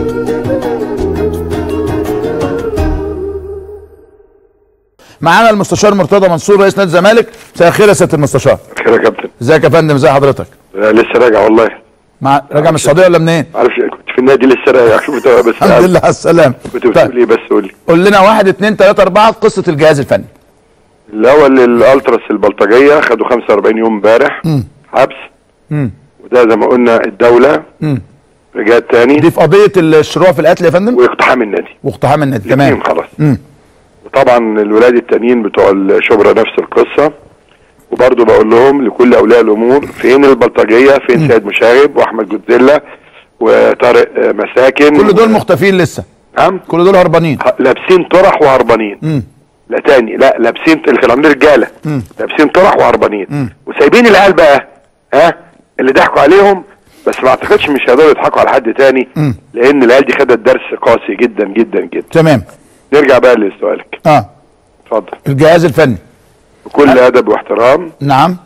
معانا المستشار مرتضى منصور رئيس نادي الزمالك مساء الخير يا سياده المستشار خير يا كابتن ازيك يا فندم ازي حضرتك آه، لسه راجع والله مع راجع من السعوديه ولا منين معرفش كنت في النادي لسه راجع شوف انت بس الحمد لله على السلامه كنت بتقول ايه بس قول لي قول لنا واحد اتنين تلاته اربعه قصه الجهاز الفني الاول الالتراس البلطجيه خدوا 45 يوم امبارح حبس مم. وده زي ما قلنا الدوله مم. رجعت تاني دي في قضيه الشروع في القتل يا فندم واقتحام النادي واقتحام النادي الاثنين تمام خلاص مم. وطبعا الولاد التانيين بتوع الشبرا نفس القصه وبرضه بقول لهم لكل اولياء الامور فين البلطجيه فين سيد مشاغب واحمد جوزيلا وطارق آه، مساكن كل دول مختفين لسه نعم كل دول هربانين ه- لابسين طرح وهربانين مم. لا تاني لا لابسين اللي كانوا عاملين رجاله مم. لابسين طرح وهربانين وسايبين العيال بقى ها اللي ضحكوا عليهم بس ما اعتقدش مش هيقدروا يضحكوا على حد تاني مم. لان العيال دي خدت درس قاسي جدا جدا جدا تمام نرجع بقى لسؤالك اه اتفضل الجهاز الفني بكل ادب واحترام نعم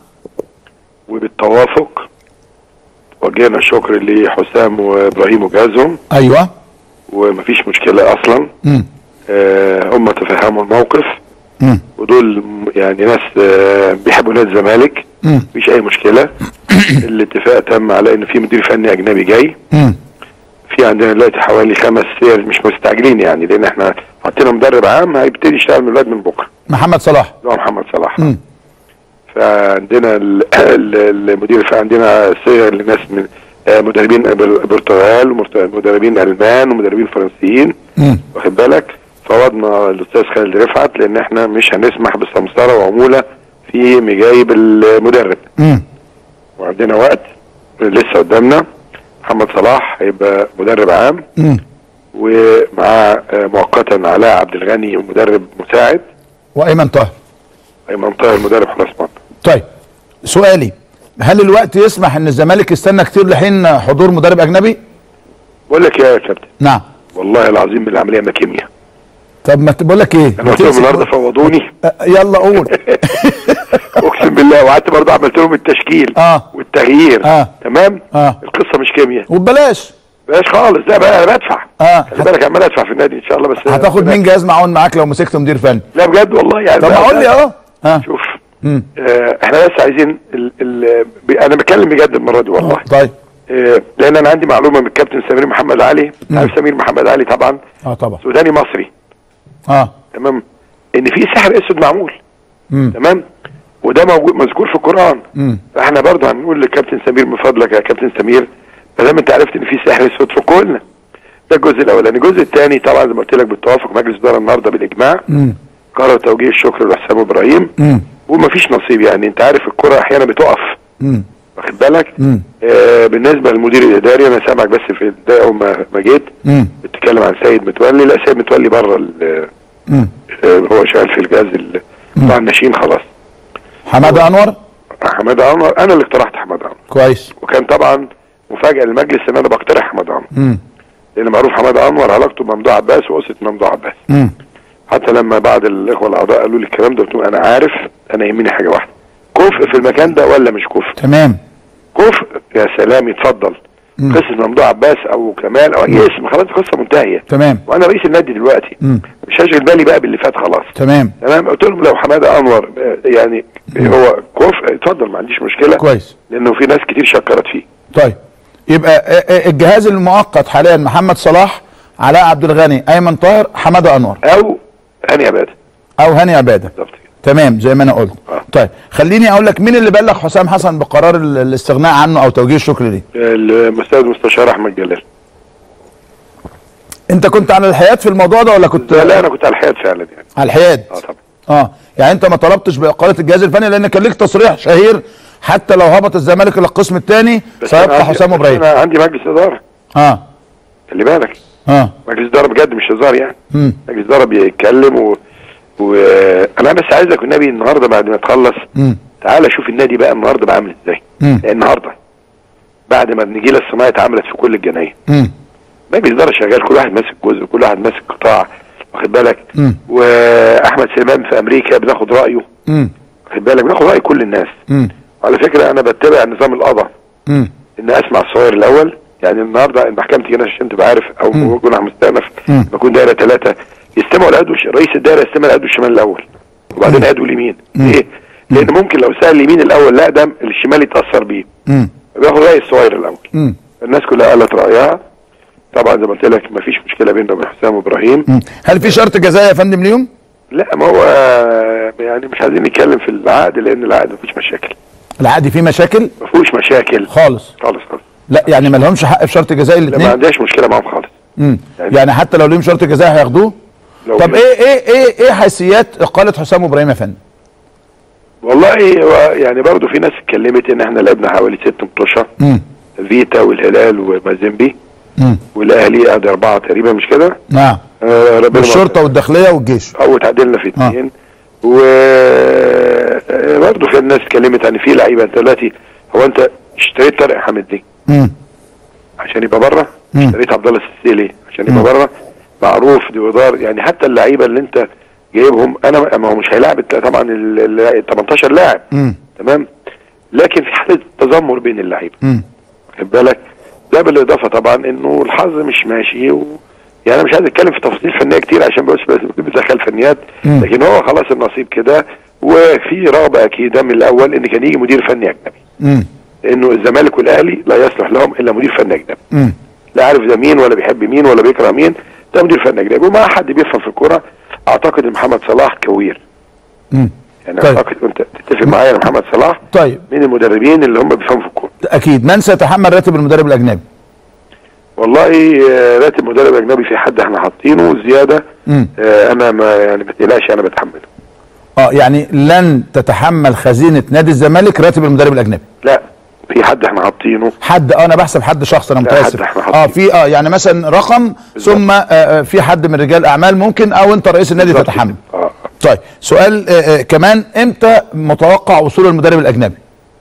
وبالتوافق وجهنا الشكر لحسام وابراهيم وجهازهم ايوه ومفيش مشكله اصلا مم. آه هم تفهموا الموقف مم. ودول م- يعني ناس آه بيحبوا نادي الزمالك مم. مفيش اي مشكله الاتفاق تم على ان في مدير فني اجنبي جاي مم. في عندنا دلوقتي حوالي خمس سير مش مستعجلين يعني لان احنا حطينا مدرب عام هيبتدي يشتغل من الولاد من بكره محمد صلاح اللي هو محمد صلاح مم. فعندنا ال- ال- المدير الفني عندنا سير لناس من آه، مدربين بر- برتغال ومدربين المان ومدربين فرنسيين مم. واخد بالك فوضنا الاستاذ خالد رفعت لان احنا مش هنسمح بسمسره وعموله في مجايب المدرب مم. وعندنا وقت لسه قدامنا محمد صلاح هيبقى مدرب عام مم. ومعاه آه، مؤقتا علاء عبد الغني مدرب مساعد وايمن طاهر ايمن طاهر مدرب حراس مرمى طيب سؤالي هل الوقت يسمح ان الزمالك يستنى كتير لحين حضور مدرب اجنبي؟ بقول لك يا كابتن نعم والله العظيم العمليه ما كيمياء طب ما بقول لك ايه؟ انا قلت لهم النهارده فوضوني أه، يلا قول اقسم بالله وقعدت برضه عملت لهم التشكيل آه. والتغيير آه. تمام آه. القصه مش كيمياء وببلاش بلاش خالص لا بقى انا بدفع آه. خلي بالك عمال ادفع في النادي ان شاء الله بس هتاخد مين جهاز معاون معاك لو مسكت مدير فني؟ لا بجد والله يعني طب ما بقى- قول لي اهو ها شوف مم. آه احنا بس عايزين ال ال ب- انا بتكلم بجد المره دي والله طيب آه لان انا عندي معلومه من الكابتن سمير محمد علي عارف سمير محمد علي طبعا اه طبعا سوداني مصري اه تمام ان في سحر اسود معمول مم. تمام وده موجود مذكور في القران مم. فاحنا برضه هنقول للكابتن سمير من فضلك يا كابتن سمير ما دام انت عرفت ان في سحر اسود فكه لنا ده الجزء الاولاني الجزء الثاني طبعا زي ما قلت لك بالتوافق مجلس الاداره النهارده بالاجماع مم. قرر توجيه الشكر لحسام ابراهيم مم. ومفيش نصيب يعني انت عارف الكره احيانا بتقف مم. واخد بالك مم. آه بالنسبه للمدير الاداري انا سامعك بس في البدايه اول ما ما جيت مم. بتتكلم عن سيد متولي لا سيد متولي بره ال- مم. آه، هو شغال في الجهاز ال- بتاع الناشئين خلاص حماده انور حماده انور انا اللي اقترحت حماده انور كويس وكان طبعا مفاجاه للمجلس ان انا بقترح حماده انور مم. لان معروف حماده انور علاقته بممدوح عباس وقصه ممدوح عباس مم. حتى لما بعد الاخوه الاعضاء قالوا لي الكلام ده قلت لهم انا عارف انا يهمني حاجه واحده كفء في المكان ده ولا مش كفء تمام كفء يا سلام يتفضل مم. قصه ممدوح عباس او كمال او اي اسم خلاص القصه منتهيه تمام وانا رئيس النادي دلوقتي مم. مش هشغل بالي بقى باللي فات خلاص تمام تمام قلت لهم لو حماده انور آه، يعني هو كفء اتفضل ما عنديش مشكله كويس لانه في ناس كتير شكرت فيه طيب يبقى آه، آه، الجهاز المؤقت حاليا محمد صلاح علاء عبد الغني ايمن طاهر حماده انور او هاني عباده او هاني عباده بالظبط كده تمام زي ما انا قلت آه. طيب خليني اقول لك مين اللي بلغ حسام حسن بقرار ال- الاستغناء عنه او توجيه الشكر ليه الاستاذ المستشار احمد جلال انت كنت على الحياد في الموضوع ده ولا كنت لا, لا انا كنت على الحياد فعلا يعني على الحياد اه طبعا اه يعني انت ما طلبتش باقاله الجهاز الفني لان كان ليك تصريح شهير حتى لو هبط الزمالك الى القسم الثاني بس أنا سيبقى عندي- حسام بس ابراهيم انا عندي مجلس اداره اه خلي بالك اه مجلس اداره بجد مش هزار يعني امم مجلس اداره بيتكلم و... وانا بس عايزك والنبي النهارده بعد ما تخلص امم تعالى شوف النادي بقى النهارده بقى عامل ازاي مم. النهارده بعد ما النجيله الصناعيه اتعملت في كل الجناين امم مجلس اداره شغال كل واحد ماسك جزء كل واحد ماسك قطاع واخد بالك مم. واحمد سليمان في امريكا بناخد رايه امم واخد بالك بناخد راي كل الناس امم على فكره انا بتبع نظام القضاء امم ان اسمع الصغير الاول يعني النهارده المحكمه تيجي عشان تبقى عارف او مم. جنح مستأنف مم. بكون دايره ثلاثه يستمعوا العدو الش- رئيس الدايره يستمع العدو الشمال الاول وبعدين العدو اليمين ليه؟ لان ممكن لو سال اليمين الاول لا ده الشمال يتاثر بيه مم. بياخد راي الصغير الاول مم. الناس كلها قالت رايها طبعا زي ما قلت لك مفيش مشكله بيننا وبين حسام وابراهيم مم. هل في شرط جزائي يا فندم ليهم؟ لا ما هو يعني مش عايزين نتكلم في العقد لان العقد مفيش مشاكل العقد فيه مشاكل ما فيهوش مشاكل خالص خالص خالص لا يعني ما لهمش حق في شرط جزائي لا ما الاثنين عندهاش مشكله معاهم خالص يعني- يعني حتى لو ليهم شرط جزائي هياخدوه لو طب ايه ايه ايه ايه حيثيات اقاله حسام ابراهيم يا فندم والله هو يعني برضه في ناس اتكلمت ان احنا لعبنا حوالي ست مطوشه امم فيتا والهلال ومازيمبي امم والاهلي ادي اربعه تقريبا مش كده؟ نعم آه ربنا والشرطه والداخليه والجيش او اتعادلنا في اثنين و آه، برضه في الناس اتكلمت عن في لعيبه انت دلوقتي هو انت اشتريت طارق حامد دي امم عشان يبقى بره مم. اشتريت عبد الله السيسي عشان مم. يبقى بره معروف دي ودار يعني حتى اللعيبه اللي انت جايبهم انا ما هو مش هيلاعب الت- طبعا ال ال- 18 لاعب امم تمام لكن في حاله تذمر بين اللعيبه امم واخد بالك ده بالاضافه طبعا انه الحظ مش ماشي و... يعني انا مش عايز اتكلم في تفاصيل فنيه كتير عشان بس بس بتدخل فنيات مم. لكن هو خلاص النصيب كده وفي رغبه اكيده من الاول ان كان يجي مدير فني اجنبي امم لانه الزمالك والاهلي لا يصلح لهم الا مدير فني اجنبي امم لا عارف ده مين ولا بيحب مين ولا بيكره مين ده مدير فني اجنبي وما حد بيفهم في الكوره اعتقد ان محمد صلاح كوير امم يعني طيب. اعتقد انت تتفق معايا ان محمد صلاح طيب من المدربين اللي هم بيفهموا في الكوره اكيد من سيتحمل راتب المدرب الاجنبي والله آه، راتب مدرب اجنبي في حد احنا حاطينه زياده امم آه، انا ما يعني ما تقلقش انا بتحمله اه يعني لن تتحمل خزينه نادي الزمالك راتب المدرب الاجنبي لا في حد احنا حاطينه حد اه انا بحسب حد شخص انا لا، متاسف حد احنا حاطين. اه في اه يعني مثلا رقم بالظبط. ثم آه آه، في حد من رجال اعمال ممكن او انت رئيس النادي بالظبط تتحمل كده. اه طيب سؤال آه آه كمان امتى متوقع وصول المدرب الاجنبي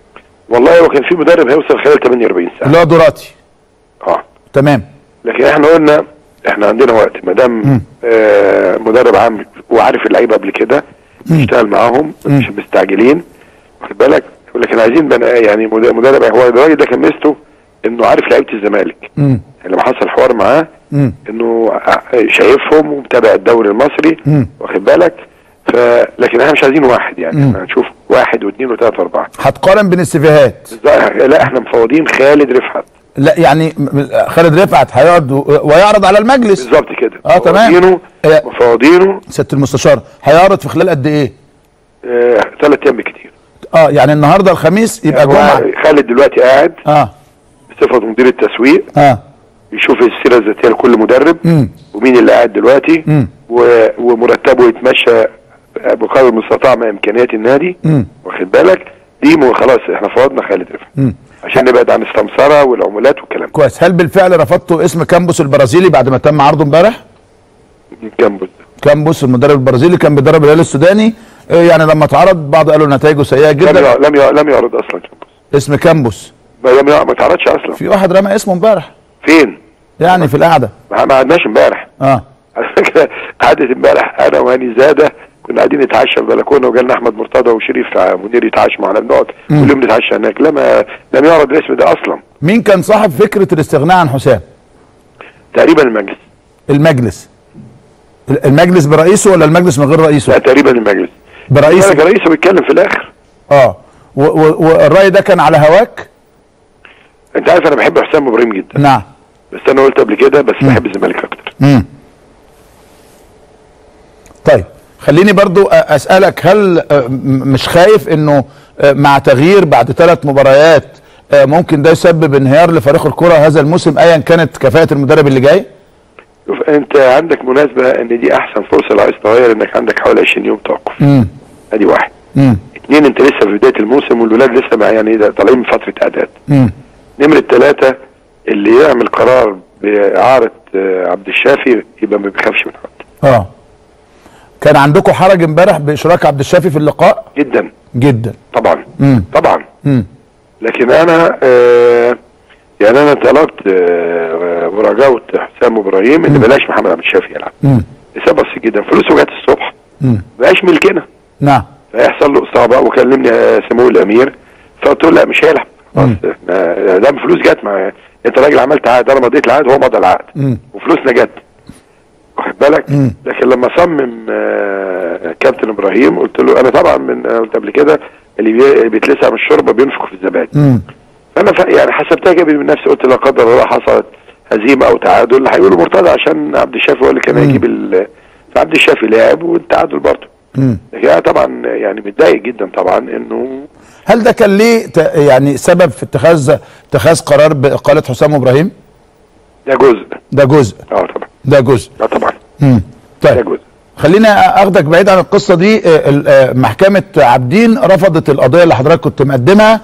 والله هو كان في مدرب هيوصل خلال 48 ساعه اللي هو دوراتي اه تمام لكن احنا قلنا احنا عندنا وقت ما دام آه مدرب عام وعارف اللعيبه قبل كده بيشتغل معاهم مش مستعجلين واخد بالك لكن عايزين بنا يعني مد- مدرب هو الراجل ده كان ميزته انه عارف لعيبه الزمالك امم يعني لما حصل حوار معاه امم انه ع- شايفهم ومتابع الدوري المصري مم. واخد بالك ف لكن احنا مش عايزين واحد يعني مم. احنا هنشوف واحد واثنين وثلاثه واربعه هتقارن بين السيفيهات بالظبط. لا احنا مفوضين خالد رفعت لا يعني م- م- خالد رفعت هيقعد و- ويعرض على المجلس بالظبط كده اه، تمام. مفوضينه اه. مفوضينه سياده المستشار هيعرض في خلال قد ايه آه ثلاث ايام بكتير اه يعني النهارده الخميس يبقى يعني جمعه هو خالد دلوقتي قاعد اه بصفه مدير التسويق اه يشوف السيره الذاتيه لكل مدرب مم. ومين اللي قاعد دلوقتي مم. و... ومرتبه يتمشى بقدر المستطاع مع امكانيات النادي مم. واخد بالك دي مو خلاص احنا فوضنا خالد رفعت مم. عشان نبعد عن السمسره والعمولات والكلام ده كويس هل بالفعل رفضتوا اسم كامبوس البرازيلي بعد ما تم عرضه امبارح جنبه كامبوس المدرب البرازيلي كان بيدرب الهلال السوداني آه، يعني لما اتعرض بعض قالوا نتائجه سيئه لم جدا يع- لم يع- لم يعرض اصلا جنبه اسم كامبوس ما لم يع- ما اتعرضش اصلا في واحد رمى اسمه امبارح فين يعني في القعده ما ما قعدناش امبارح اه على فكره قعدت امبارح انا وهاني زاده كنا قاعدين نتعشى في البلكونه وجالنا احمد مرتضى وشريف منير يتعشى معانا بنقعد كل يوم نتعشى هناك لما لم يعرض الاسم ده اصلا مين كان صاحب فكره الاستغناء عن حسام تقريبا المجلس المجلس المجلس برئيسه ولا المجلس من غير لا رئيسه تقريبا المجلس برئيسه انا رئيسه بيتكلم في الاخر اه و- و- والراي ده كان على هواك انت عارف انا بحب حسام ابراهيم جدا نعم بس انا قلت قبل كده بس بحب الزمالك اكتر امم طيب خليني برضو أ- اسالك هل أ، م- مش خايف انه أ، مع تغيير بعد ثلاث مباريات أ، ممكن ده يسبب انهيار لفريق الكره هذا الموسم ايا كانت كفاءه المدرب اللي جاي شوف انت عندك مناسبه ان دي احسن فرصه لو عايز تغير انك عندك حوالي 20 يوم توقف امم ادي واحد امم اثنين انت لسه في بدايه الموسم والولاد لسه مع يعني ده طالعين من فتره اعداد امم نمرة ثلاثة اللي يعمل قرار بإعارة آه، عبد الشافي يبقى ما بيخافش من حد اه كان عندكم حرج امبارح باشراك عبد الشافي في اللقاء جدا جدا طبعا امم طبعا امم لكن انا آه يعني انا طلبت آه مراجعة حسام ابراهيم ان بلاش محمد عبد الشافي يلعب امم لسبب بسيط جدا فلوسه جت الصبح امم بقاش ملكنا نعم فيحصل له اصابه وكلمني آه، سمو الامير فقلت له لا مش هيلعب خلاص مم. ما دام فلوس جت مع انت راجل عملت عقد انا مضيت العقد هو مضى العقد وفلوسنا جت واخد بالك لكن لما صمم آه، كابتن ابراهيم قلت له انا طبعا من أنا قلت قبل كده اللي بي- بيتلسع من الشوربه بينفخ في الزبادي مم. فانا ف... يعني حسبتها كده من نفسي قلت لا قدر الله حصلت هزيمه او تعادل هيقولوا مرتضى عشان عبد الشافي هو اللي كان هيجيب ال... فعبد الشافي لعب والتعادل برضه مم. لكن انا طبعا يعني متضايق جدا طبعا انه هل ده كان ليه ت- يعني سبب في اتخاذ اتخاذ قرار باقاله حسام ابراهيم ده جزء ده جزء اه طبعا ده جزء اه طبعا مم. ده طيب جزء خلينا اخدك بعيد عن القصه دي آه، ال- آه، محكمه عابدين رفضت القضيه اللي حضرتك كنت مقدمها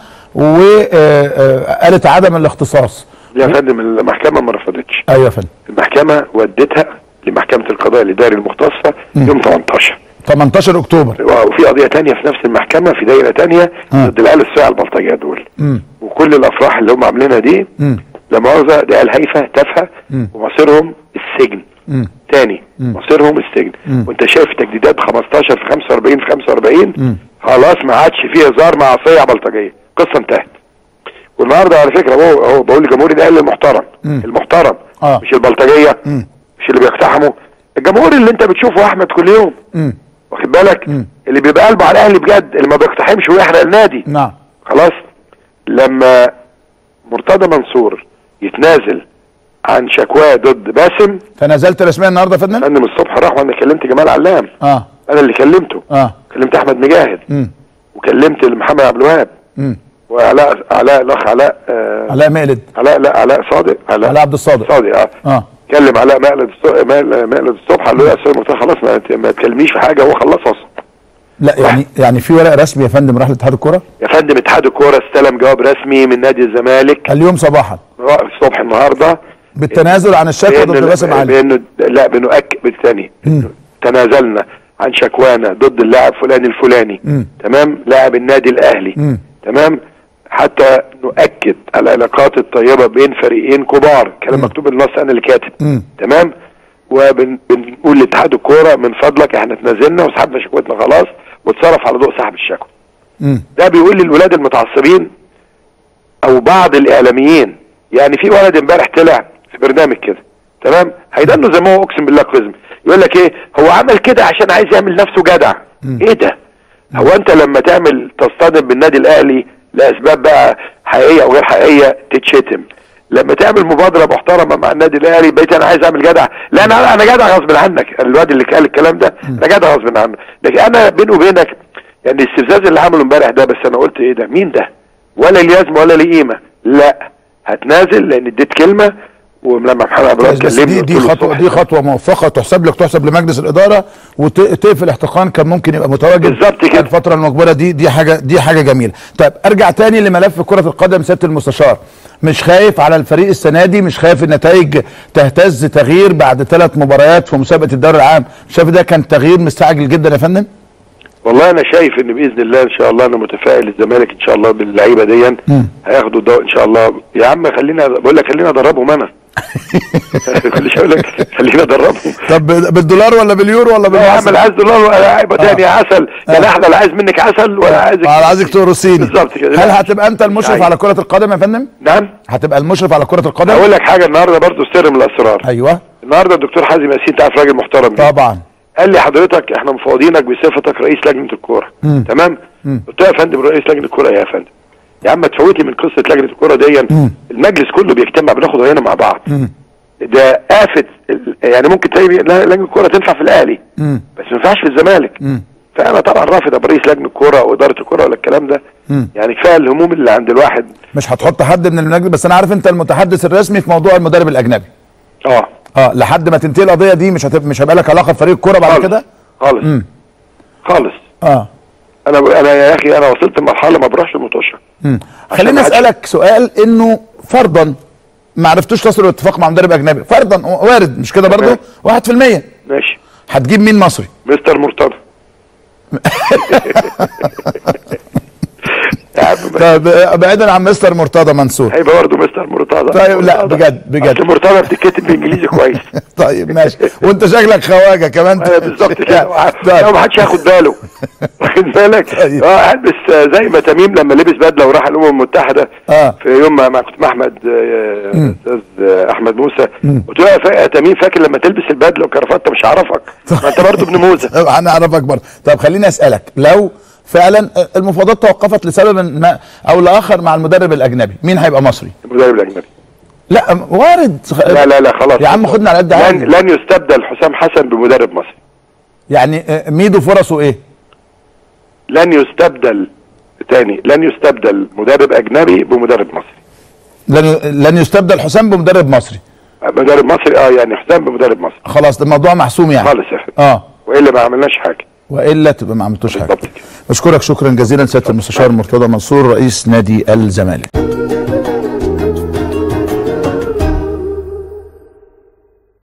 وقالت عدم الاختصاص يا فندم المحكمه ما رفضتش ايوه يا فندم المحكمه ودتها لمحكمه القضاء الاداري المختصه يوم 18 18 اكتوبر وفي قضيه تانية في نفس المحكمه في دايره تانية آه. ضد العيال الصياع البلطجيه دول مم. وكل الافراح اللي هم عاملينها دي مم. لا مؤاخذه دي عيال هايفه تافهه ومصيرهم السجن مم. تاني مصيرهم السجن وانت شايف تجديدات 15 في 45 في 45 خلاص ما عادش فيه هزار مع صيع بلطجيه قصه انتهت والنهارده على فكره هو هو بقول لجمهور الاهلي المحترم المحترم آه. مش البلطجيه مش اللي بيقتحموا الجمهور اللي انت بتشوفه احمد كل يوم مم. واخد بالك اللي بيبقى قلبه على الاهلي بجد اللي ما بيقتحمش ويحرق النادي نعم خلاص لما مرتضى منصور يتنازل عن شكواه ضد باسم تنازلت رسميا النهارده يا فندم انا من الصبح راح وانا كلمت جمال علام اه انا اللي كلمته اه كلمت احمد مجاهد مم. وكلمت محمد عبد الوهاب مم. وعلاء علاء الاخ علاء آه علاء مقلد علاء لا علاء صادق علاء, علاء عبد الصادق صادق اه اه كلم علاء مقلد الص- مقل- مقلد الصبح قال له يا استاذ مرتضى خلاص ما, ت- ما تكلمنيش في حاجه هو خلص اصلا لا يعني يعني في ورق رسمي يا فندم راح لاتحاد الكوره يا فندم اتحاد الكوره استلم جواب رسمي من نادي الزمالك اليوم صباحا الصبح النهارده بالتنازل عن الشكوى ضد بأن- باسم علي بانه لا بنؤكد بالثاني تنازلنا عن شكوانا ضد اللاعب فلان الفلاني مم. تمام لاعب النادي الاهلي مم. تمام حتى نؤكد العلاقات الطيبه بين فريقين كبار كلام مكتوب النص انا اللي كاتب مم. تمام وبنقول لاتحاد الكوره من فضلك احنا تنازلنا وسحبنا شكوتنا خلاص واتصرف على ضوء سحب الشكوى مم. ده بيقول للولاد المتعصبين او بعض الاعلاميين يعني في ولد امبارح طلع في برنامج كده تمام هيدنه زي ما هو اقسم بالله قزم يقول لك ايه هو عمل كده عشان عايز يعمل نفسه جدع ايه ده هو انت لما تعمل تصطدم بالنادي الاهلي لاسباب بقى حقيقيه او غير حقيقيه تتشتم لما تعمل مبادره محترمه مع النادي الاهلي بقيت انا عايز اعمل جدع لا انا انا جدع غصب عنك الواد اللي قال الكلام ده انا جدع غصب عنك لكن انا بيني وبينك يعني الاستفزاز اللي عمله امبارح ده بس انا قلت ايه ده مين ده ولا ليه لازمه ولا ليه قيمه لا هتنازل لان اديت كلمه ولما محمد عبد الوهاب بس كلمني دي قلت دي له خطوه الصبح دي خطوه موفقه تحسب لك تحسب لمجلس الاداره وتقفل احتقان كان ممكن يبقى متواجد بالظبط كده. الفتره المقبله دي دي حاجه دي حاجه جميله طيب ارجع تاني لملف كره القدم سياده المستشار مش خايف على الفريق السنه دي مش خايف النتائج تهتز تغيير بعد ثلاث مباريات في مسابقه الدوري العام شايف ده كان تغيير مستعجل جدا يا فندم والله انا شايف ان باذن الله ان شاء الله انا متفائل الزمالك ان شاء الله باللعيبه دي هياخدوا الدوري ان شاء الله يا عم خلينا بقول لك خلينا ادربهم انا كل شويه اقول لك خلينا ادربهم طب بالدولار ولا باليورو ولا لا يا عم بالمصري لا عايز دولار ولا لعيبه تاني يا عسل لا احنا لا عايز منك عسل ولا عايزك على عايزك تورسيني بالظبط كده هل هتبقى انت المشرف عايز. على كره القدم يا فندم نعم هتبقى المشرف على كره القدم اقول لك حاجه النهارده برضو سر من الاسرار ايوه النهارده الدكتور حازم ياسين انت عارف راجل محترم جدا. طبعا قال لي حضرتك احنا مفوضينك بصفتك رئيس لجنه الكوره تمام قلت له يا فندم رئيس لجنه الكوره يا فندم يا عم تفوتي من قصه لجنه الكوره دي المجلس كله بيجتمع بناخد راينا مع بعض ده آفة ال- يعني ممكن تلاقي لا- لجنه الكوره تنفع في الاهلي بس ما ينفعش في الزمالك فانا طبعا رافض ابقى رئيس لجنه الكوره او اداره الكوره ولا الكلام ده يعني كفايه الهموم اللي عند الواحد مش هتحط حد من المجلس بس انا عارف انت المتحدث الرسمي في موضوع المدرب الاجنبي اه اه لحد ما تنتهي القضيه دي مش هتبقى مش هيبقى لك علاقه بفريق الكوره بعد خالص كده خالص خالص اه انا انا يا اخي انا وصلت لمرحله ما بروحش المطوشه مم. عشان خليني ما حدش- اسالك سؤال انه فرضا ما عرفتوش تصلوا اتفاق مع مدرب اجنبي فرضا وارد مش كده برضه 1% ماشي هتجيب مين مصري مستر مرتضى يا عم طيب آه، بعيدا عن مستر مرتضى منصور هيبقى برضه مستر مرتضى طيب، لا، مرتضى. بجد- بجد. اصل مرتضى بتتكتب بانجليزي كويس طيب ماشي وانت شكلك خواجه كمان ايوه بالظبط كده طيب. لو ما حدش هياخد باله واخد بالك طيب. اه البس آه، زي ما تميم لما لبس بدله وراح الامم المتحده آه. في يوم ما ما كنت مع احمد آه، استاذ آه، احمد موسى قلت له يا فا- يا تميم فاكر لما تلبس البدله والكرافته مش هعرفك ما انت برضه ابن موسى طب هنعرفك برضه طب خليني اسالك لو فعلا المفاوضات توقفت لسبب ما او لاخر مع المدرب الاجنبي مين هيبقى مصري المدرب الاجنبي لا وارد لا لا لا خلاص يا عم خدنا على قد لن, عقلي لن يستبدل حسام حسن بمدرب مصري يعني آه، ميدو فرصه ايه لن يستبدل تاني لن يستبدل مدرب اجنبي بمدرب مصري لن لن يستبدل حسام بمدرب مصري مدرب مصري اه يعني حسام بمدرب مصري خلاص ده الموضوع محسوم يعني خالص يا اخي اه والا ما عملناش حاجه والا تبقى ما عملتوش حاجه بالضبط كده. بشكرك شكرا جزيلا سياده المستشار مرتضى منصور رئيس نادي الزمالك